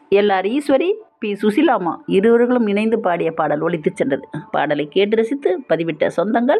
L R Eswari P Susheelamma இருவர்களும் இணைந்து பாடிய பாடல் ஒலித்துச் சென்றது பாடலை கேட்டு ரசித்து பதிவிட்ட சொந்தங்கள்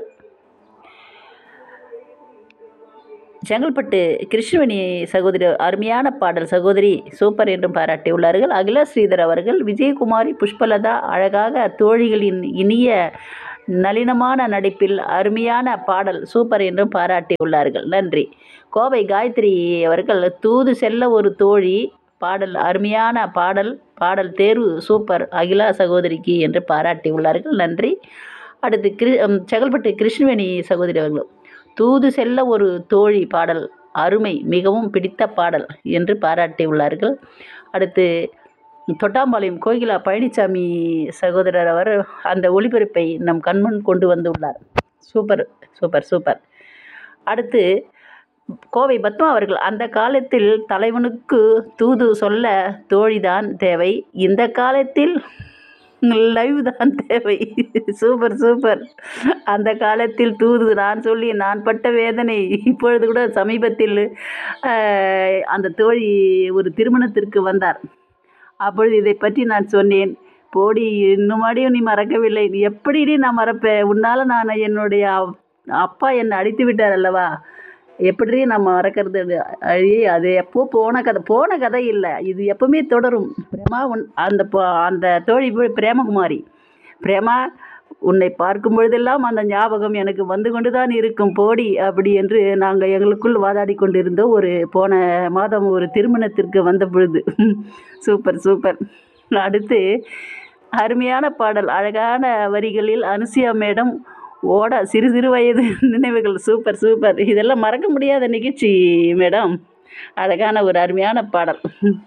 செங்கல்பட்டு கிருஷ்ணவேணி சகோதரி அருமையான பாடல் சகோதரி சூப்பர் என்றும் பாராட்டியுள்ளார்கள் அகிலா ஸ்ரீதர் அவர்கள் விஜயகுமாரி புஷ்பலதா அழகாக தோழிகளின் இனிய நளினமான நடிப்பில் அருமையான பாடல் சூப்பர் என்றும் பாராட்டியுள்ளார்கள் நன்றி கோவை காயத்ரி அவர்கள் தூது செல்ல ஒரு தோழி பாடல் அருமையான பாடல் பாடல் தேர்வு சூப்பர் அகிலா சகோதரிக்கு என்று பாராட்டியுள்ளார்கள் நன்றி அடுத்து கிரு ம், செங்கல்பட்டு கிருஷ்ணவேணி சகோதரி அவர்களும் தூது செல்ல ஒரு தோழி பாடல் அருமை மிகவும் பிடித்த பாடல் என்று பாராட்டியுள்ளார்கள் அடுத்து தொட்டாம்பாளையம் கோகிலா பழனிசாமி சகோதரர் அவர் அந்த ஒளிபரப்பை நம் கண்முன் கொண்டு வந்துள்ளார் சூப்பர் சூப்பர் சூப்பர் அடுத்து கோவை பத்மா அவர்கள் அந்த காலத்தில் தலைவனுக்கு தூது சொல்ல தோழிதான் தேவை இந்த காலத்தில் லைவ் தான் தேவை சூப்பர் சூப்பர் அந்த காலத்தில் தூது நான் சொல்லி நான் பட்ட வேதனை இப்பொழுது கூட சமீபத்தில் ஆஹ், அந்த தோழி ஒரு திருமணத்திற்கு வந்தார் அப்பொழுது இதை பற்றி நான் சொன்னேன் போடி இன்னுமாடியும் நீ மறக்கவில்லை நீ எப்படி நான் மறப்பேன் உன்னால் நான் என்னுடைய அப்- அப்பா என்னை அடித்து விட்டார் அல்லவா எப்படி நான் மறக்கிறது ஐயே அது எப்போ போன கதை போன கதை இல்லை இது எப்பவுமே தொடரும் பிரேமா உன் அந்த ப- அந்த தோழி பேர் பிரேமகுமாரி பிரேமா உன்னை பார்க்கும் பொழுதெல்லாம் அந்த ஞாபகம் எனக்கு வந்து கொண்டு தான் இருக்கும் போடி அப்படி என்று நாங்கள் எங்களுக்குள் வாதாடி கொண்டிருந்தோம் ஒரு போன மாதம் ஒரு திருமணத்திற்கு வந்த பொழுது சூப்பர் சூப்பர் அடுத்து அருமையான பாடல் அழகான வரிகளில் அனுசியா மேடம் ஓட சிறு சிறு வயது நினைவுகள் சூப்பர் சூப்பர் இதெல்லாம் மறக்க முடியாத நிகழ்ச்சி மேடம் அழகான ஒரு அருமையான பாடல்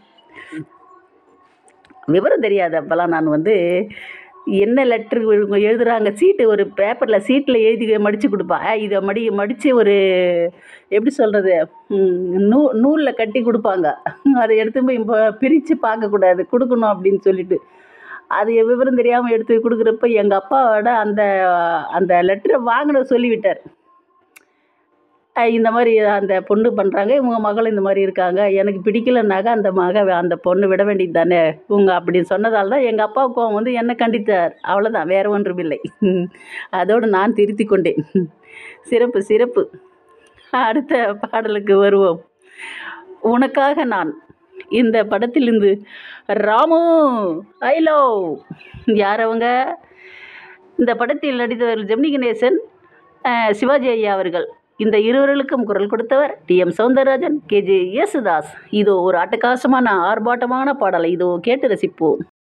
விவரம் தெரியாது அப்போல்லாம் நான் வந்து என்ன லெட்ரு எழுதுகிறாங்க சீட்டு ஒரு பேப்பரில் சீட்டில் எழுதி மடித்து கொடுப்பா அஹ் இதை மடி மடித்து ஒரு எப்படி சொல்கிறது நூ நூலில் கட்டி கொடுப்பாங்க அதை எடுத்து போய் பிரித்து பார்க்கக்கூடாது கொடுக்கணும் அப்படின்னு சொல்லிட்டு அது விவரம் தெரியாமல் எடுத்து போய் கொடுக்குறப்ப எங்கள் அப்பாவோட அந்த அந்த லெட்டரை வாங்கின சொல்லிவிட்டார் அஹ் இந்த மாதிரி அந்த பொண்ணு பண்ணுறாங்க இவங்க மகள் இந்த மாதிரி இருக்காங்க எனக்கு பிடிக்கலனாக்கா அந்த மக அந்த பொண்ணு விட வேண்டியது தானே உங்க அப்படி சொன்னதால் தான் எங்கள் அப்பா கோவம் வந்து என்னை கண்டித்தார் அவ்வளோதான் வேறு ஒன்றுமில்லை அதோடு நான் திருத்தி கொண்டேன் சிறப்பு சிறப்பு அடுத்த பாடலுக்கு வருவோம் உனக்காக நான் இந்த படத்திலிருந்து ராமு ஐலோ யார் அவங்க இந்த படத்தில் நடித்தவர் ஜெமினி கணேசன் அஹ், சிவாஜி ஐயா அவர்கள் இந்த இருவர்களுக்கும் குரல் கொடுத்தவர் T M Soundararajan K J Yesudas இதோ ஒரு அட்டகாசமான ஆர்ப்பாட்டமான பாடலை இதோ கேட்டு ரசிப்போம்